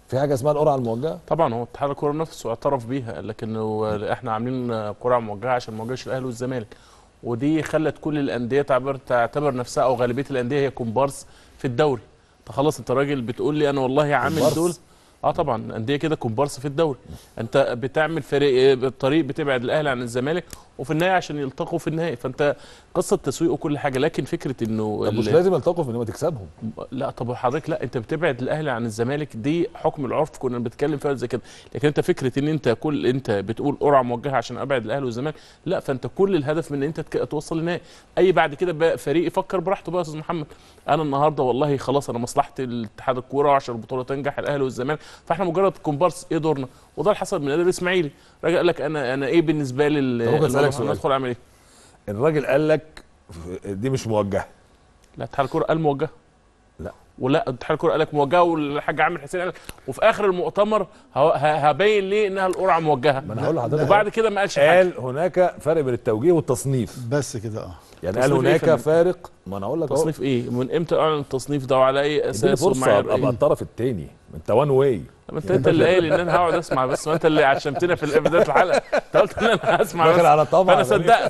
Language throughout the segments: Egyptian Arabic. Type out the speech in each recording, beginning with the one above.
في حاجه اسمها القرعه الموجهه طبعا هو اتحاد الكوره نفسه اعترف بيها قال لك انه احنا عاملين قرعه موجهه عشان ما نواجهش الاهلي والزمالك ودي خلت كل الانديه تعتبر تعتبر نفسها او غالبيه الانديه هي كومبارس في الدوري فخلاص انت راجل بتقول لي انا والله عامل كومبارس؟ دول اه طبعا الانديه كده كومبارس في الدوري انت بتعمل فريق بالطريق بتبعد الاهلي عن الزمالك وفي النهايه عشان يلتقوا في النهايه فانت قصه تسويق وكل حاجه لكن فكره انه طب مش ال- لازم يلتقوا في ان ما تكسبهم لا طب حضرتك لا انت بتبعد الاهلي عن الزمالك دي حكم العرف كنا بنتكلم فيها زي كده لكن انت فكره ان انت كل انت بتقول قرعه موجهه عشان ابعد الاهلي والزمالك لا فانت كل الهدف من ان انت تك- توصل للنهائي اي بعد كده بقى فريق يفكر براحته بقى يا استاذ محمد انا النهارده والله خلاص انا مصلحتي الاتحاد الكوره عشان البطوله تنجح الاهلي والزمالك فاحنا مجرد كومبارس ايه دورنا وده اللي حصل من النادي الاسماعيلي راجل قال لك انا انا ايه بالنسبه لي ال- طب ممكن أسألك الموضوع؟ سؤال؟ ندخل اعمل ايه الراجل قال لك دي مش موجهه لا اتحاد الكوره قال موجهه لا. ولا اتحاد الكوره قال لك موجهه والحاج عامر حسين قال لك وفي اخر المؤتمر ه- ه- هبين ليه انها القرعه موجهه ما انا هقول لحضرتك وبعد كده ما قالش حاجه قال هناك فرق بين التوجيه والتصنيف بس كده اه يعني قال تصنيف إيه هناك فندم؟ فارق ما انا اقول لك اهو تصنيف ايه من امتى اعلن التصنيف ده وعلى اي اديني اساس فرصه ومعايير ابقى ايه الطرف الثاني انت وان واي طب انت انت اللي قايل ان انا هقعد اسمع بس ما انت اللي عشمتنا في بدايه الحلقه انت قلت ان انا هسمع داخل بس على طمع فانا صدقت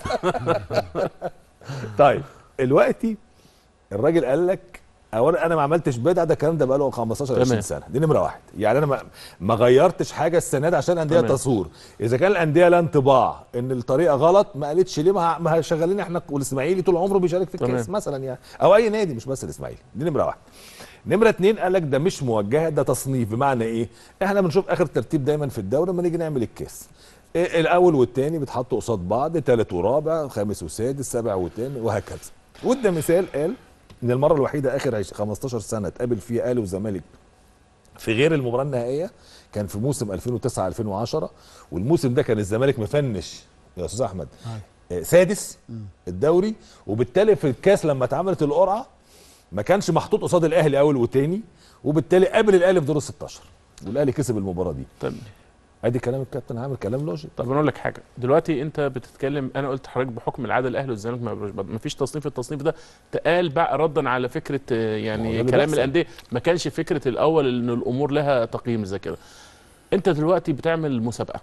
طيب دلوقتي الراجل قال لك اولا انا ما عملتش بدعه ده الكلام ده بقاله 15 20 تمام. سنه دي نمره واحد يعني انا ما, ما غيرتش حاجه السنه دي عشان الانديه تمام. تصور اذا كان الانديه لها انطباع ان الطريقه غلط ما قالتش ليه ما ما شغالين احنا والاسماعيلي طول عمره بيشارك في الكاس تمام. مثلا يعني او اي نادي مش بس الاسماعيلي دي نمره واحد نمره اتنين قال لك ده مش موجهه ده تصنيف بمعنى ايه احنا بنشوف اخر ترتيب دايما في الدوري لما نيجي نعمل الكاس إيه الاول والثاني بيتحطوا قصاد بعض ثالث ورابع خامس وسادس سابع وثامن وهكذا وده مثال قال ان المره الوحيده اخر عش- 15 سنه اتقابل فيها اهلي وزمالك في غير المباراه النهائيه كان في موسم 2009 2010 والموسم ده كان الزمالك مفنش يا استاذ احمد آه، سادس الدوري وبالتالي في الكاس لما اتعملت القرعه ما كانش محطوط قصاد الاهلي اول وتاني وبالتالي قابل الاهلي في دور ال 16 والاهلي كسب المباراه دي طب ادي كلام الكابتن عامل كلام لوجيك طب انا اقول لك حاجه دلوقتي انت بتتكلم انا قلت لحضرتك بحكم العاده الاهلي والزمالك ما ما فيش تصنيف التصنيف ده تقال بقى ردا على فكره آه، ما هو ده يعني اللي كلام بيحصل. الانديه ما كانش فكره الاول ان الامور لها تقييم زي كده انت دلوقتي بتعمل مسابقه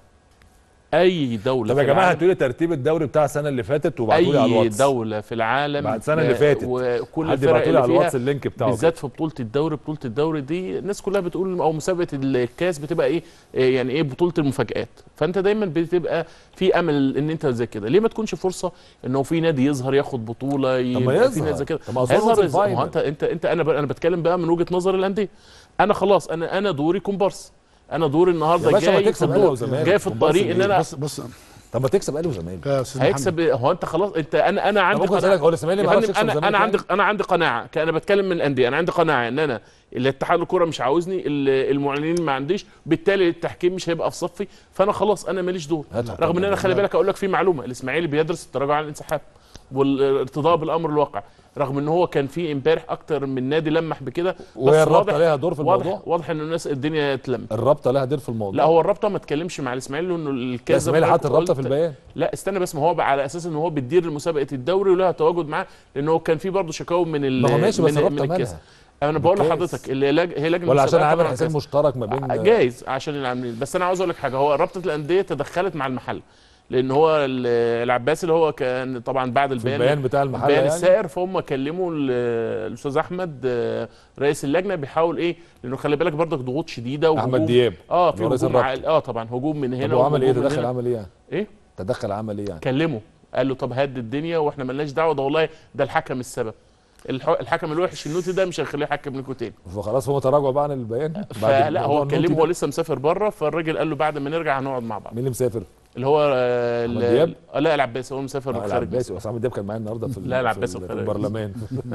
اي دوله طب يا في جماعه العالم- هاتوا لي ترتيب الدوري بتاع السنه اللي فاتت وابعتوا لي على اي الواتس دوله في العالم بعد السنة اللي آه، فاتت. وكل حد الفرق يبعتوا لي اللي على فيها الواتس اللينك بتاعه بالذات في بطوله الدوري بطوله الدوري دي الناس كلها بتقول او مسابقه الكاس بتبقى ايه إيه يعني ايه بطوله المفاجات فانت دايما بتبقى في امل ان انت زي كده ليه ما تكونش فرصه انه في نادي يظهر ياخد بطوله طب ما يبقى في يظهر. نادي زي كده طب ما أصل هو في هيظهر إزاي؟ الفاينل. ما هو انت انت انت انا ب- انا بتكلم بقى من وجهه نظر الانديه انا خلاص انا انا دوري كومبارس انا دوري يا النهارده باشا ما جاي في تكسب أهلي الدور وزمالك. جاي في كومبارس الطريق ان إيه؟ انا بص بص طب ما تكسب اهلي وزمالك يا استاذ محمد هيكسب هو انت خلاص انت انا انا طب عندي ممكن قناعة- اسالك هو الاسماعيلي يا ما يعرفش فندم يكسب انا الزمالك انا عندي يعني؟ انا عندي قناعه انا بتكلم من الانديه انا عندي قناعه ان انا الاتحاد الكوره مش عاوزني ال- المعلنين ما عنديش بالتالي التحكيم مش هيبقى في صفي فانا خلاص انا ماليش دور هات رغم ان انا حكام. خلي بالك اقول لك في معلومه الاسماعيلي بيدرس التراجع عن الانسحاب والارتضاء بالامر الواقع رغم ان هو كان في امبارح اكتر من نادي لمح بكده وهي بس الرابطه واضح ليها دور في واضح الموضوع واضح ان الناس الدنيا اتلم الرابطه لها دور في الموضوع لا هو الرابطه ما اتكلمش مع الاسماعيلي لانه الكاس زي ما الاسماعيلي حط حضرتك الرابطه في قلت- البيان لا استنى بس ما هو بقى على اساس ان هو بيدير مسابقه الدوري ولها تواجد معاه لان هو كان في برضه شكاوى من ال ما هو ماشي بس من, الرابطه من الكاس مالها انا بقول بالكاس. لحضرتك اللي لج... هي لجنه ولا عشان المسابقات عامل طبعاً حساب كاس. مشترك ما بين جايز عشان العاملين بس انا عاوز اقول لك حاجه هو رابطه الانديه تدخلت مع المحل لان هو ال- العباسي اللي هو كان طبعا بعد في البيان البيان بتاع المحل البيان يعني السائر فهم كلموا ال- الاستاذ احمد آه، رئيس اللجنه بيحاول ايه لانه خلي بالك برضك ضغوط شديده احمد وهجوم دياب اه اللي في هو رئيس هجوم الرابطة. عال- اه طبعا هجوم من طب هنا هو عمل ايه وهجوم من تدخل هنا. عمل ايه يعني ايه تدخل عمل ايه يعني كلمه قال له طب هد الدنيا واحنا ملناش دعوه ده والله ده الحكم السبب الح- الحكم الوحش النوتي ده مش هنخليه يحكم لكم تاني فخلاص هو تراجع بقى عن البيان بعد فلا الموضوع هو النوتي كلمه ده. هو لسه مسافر بره فالراجل قال له بعد ما نرجع هنقعد مع بعض مين اللي مسافر؟ اللي هو آه، أحمد ال- دياب؟ آه، لا العباسي هو مسافر آه، خارج العباسي وسام دياب كان معايا النهارده في ال- لا، العباسي في ال- في وخارج. البرلمان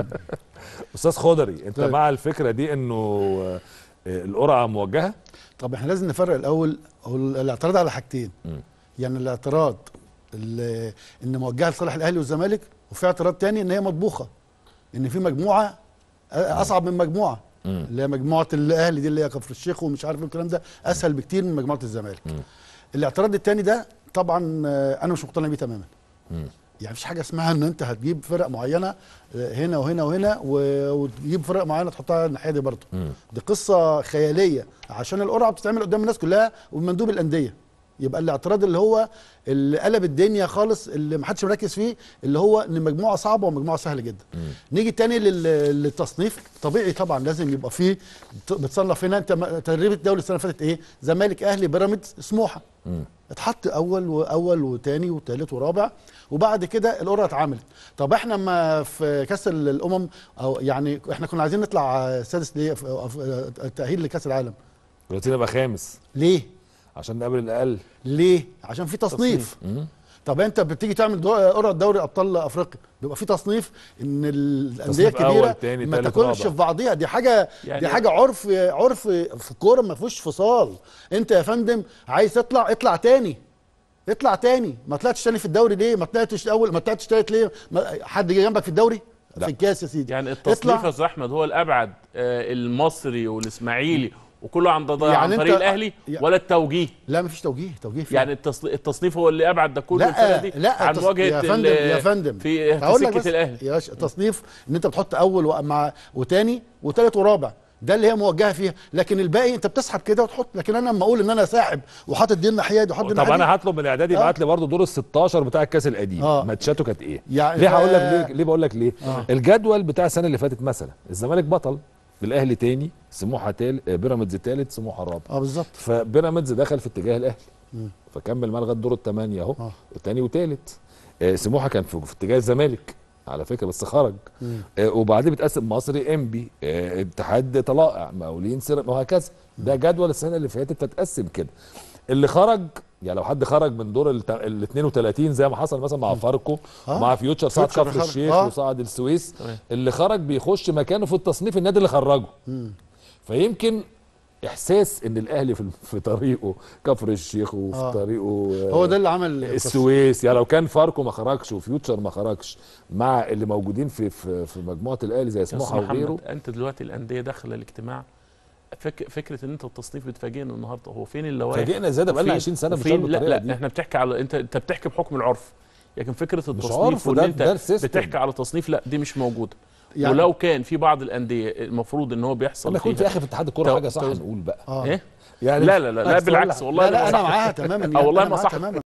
استاذ خضري انت طيب. مع الفكره دي انه آه، القرعه موجهه طب احنا لازم نفرق الاول هو الاعتراض على حاجتين مم. يعني الاعتراض ال- ان موجهه لصالح الاهلي والزمالك وفي اعتراض تاني ان هي مطبوخه ان في مجموعه أ- اصعب من مجموعه مم. اللي هي مجموعه الاهلي دي اللي هي كفر الشيخ ومش عارف إيه الكلام ده اسهل بكتير من مجموعه الزمالك مم. الاعتراض التاني ده طبعا آه، انا مش مقتنع بيه تماما مم. يعني مفيش حاجه اسمها ان انت هتجيب فرق معينه آه، هنا وهنا وهنا و- وتجيب فرق معينه تحطها الناحيه دي برضه مم. دي قصه خياليه عشان القرعه بتتعمل قدام الناس كلها ومندوب الانديه يبقى الاعتراض اللي هو اللي قلب الدنيا خالص اللي محدش مركز فيه اللي هو ان مجموعه صعبه ومجموعه سهله جدا نيجي تاني لل- للتصنيف طبيعي طبعا لازم يبقى فيه ت- بتصنف هنا انت م- تدريب الدوري السنه اللي فاتت ايه زمالك اهلي بيراميدز سموحه مم. اتحط اول واول وتاني وتالت ورابع وبعد كده القرعه اتعملت طب احنا لما في كاس الامم او يعني احنا كنا عايزين نطلع سادس ليه في- في- التاهيل لكاس العالم دلوقتي نبقى خامس ليه عشان نقابل الاقل ليه عشان في تصنيف مم. طب انت بتيجي تعمل دو- قرعه دوري ابطال افريقيا بيبقى في تصنيف ان الانديه تصنيف أول، الكبيره تاني، ما تالت، تاكلش رابع. في بعضيها دي حاجه يعني- دي حاجه عرف عرف في الكوره ما فيهوش فصال انت يا فندم عايز تطلع اطلع تاني اطلع تاني ما طلعتش تاني في الدوري ليه ما طلعتش اول ما طلعتش تالت ليه ما حد جه جنبك في الدوري لا. في الكاس يا سيدي يعني اطلع. التصنيف يا استاذ احمد هو الابعد آه، المصري والاسماعيلي وكله عن ضد يعني عن انت- طريق الاهلي يع- ولا التوجيه لا مفيش توجيه توجيه فين؟ يعني التص- التصنيف هو اللي ابعد ده كله لا الفرقه دي لا عن التص- مواجهه يا فندم ال- يا فندم في, في هقول لك بس سكه الاهلي يا باشا التصنيف ان انت بتحط اول و- مع وتاني وتالت ورابع ده اللي هي موجهه فيها لكن الباقي انت بتسحب كده وتحط لكن انا لما اقول ان انا ساحب وحاطط دي الناحيه دي وحاطط دي طب الناحيه انا دي هطلب من الاعدادي آه. يبعت لي برضه دور ال 16 بتاع الكاس القديم آه. ماتشاته كانت ايه يعني ليه ف- هقول لك ليه ليه بقول لك ليه آه. الجدول بتاع السنه اللي فاتت مثلا الزمالك بطل الاهلي تاني سموحه تالت آه، بيراميدز تالت سموحه رابع اه بالظبط فبيراميدز دخل في اتجاه الاهلي مم. فكمل معاه لغايه دور الثمانيه اهو آه. الثاني وثالث سموحه كان في, في اتجاه الزمالك على فكره بس خرج مم. آه، وبعدين بتقسم مصري انبي آه، اتحاد طلائع مقاولين سر وهكذا ده جدول السنه اللي فاتت فتقسم كده اللي خرج يعني لو حد خرج من دور ال ال 32 زي ما حصل مثلا مع فاركو آه. ومع فيوتشر صعد فيوتشر كفر خرج. الشيخ آه. وصعد السويس تمام. اللي خرج بيخش مكانه في التصنيف النادي اللي خرجه مم. فيمكن احساس ان الاهلي في في طريقه كفر الشيخ وفي آه. طريقه آه، هو ده اللي عمل السويس يعني لو كان فاركو ما خرجش وفيوتشر ما خرجش مع اللي موجودين في في, في مجموعه الاهلي زي يا أستاذ سموحه وغيره محمد انت دلوقتي الانديه داخله الاجتماع فك فكره ان انت التصنيف بتفاجئنا النهارده هو فين اللوائح فاجئنا ازاي ده بقالنا وفين- 20 سنه وفين- بنشتغل لا بالطريقه لا دي احنا بتحكي على انت انت بتحكي بحكم العرف لكن فكره التصنيف عرف، وان ده- انت ده السيستم. بتحكي على تصنيف لا دي مش موجوده يعني- يعني ولو كان في بعض الانديه المفروض ان هو بيحصل لما يكون في فيها اخر في اتحاد الكوره تو- حاجه صح تو- نقول بقى اه ايه يعني لا لا لا, لا أصل بالعكس ولا- والله لا لا ما انا صح. معاها تماما آه والله أنا ما معاها صح. تماما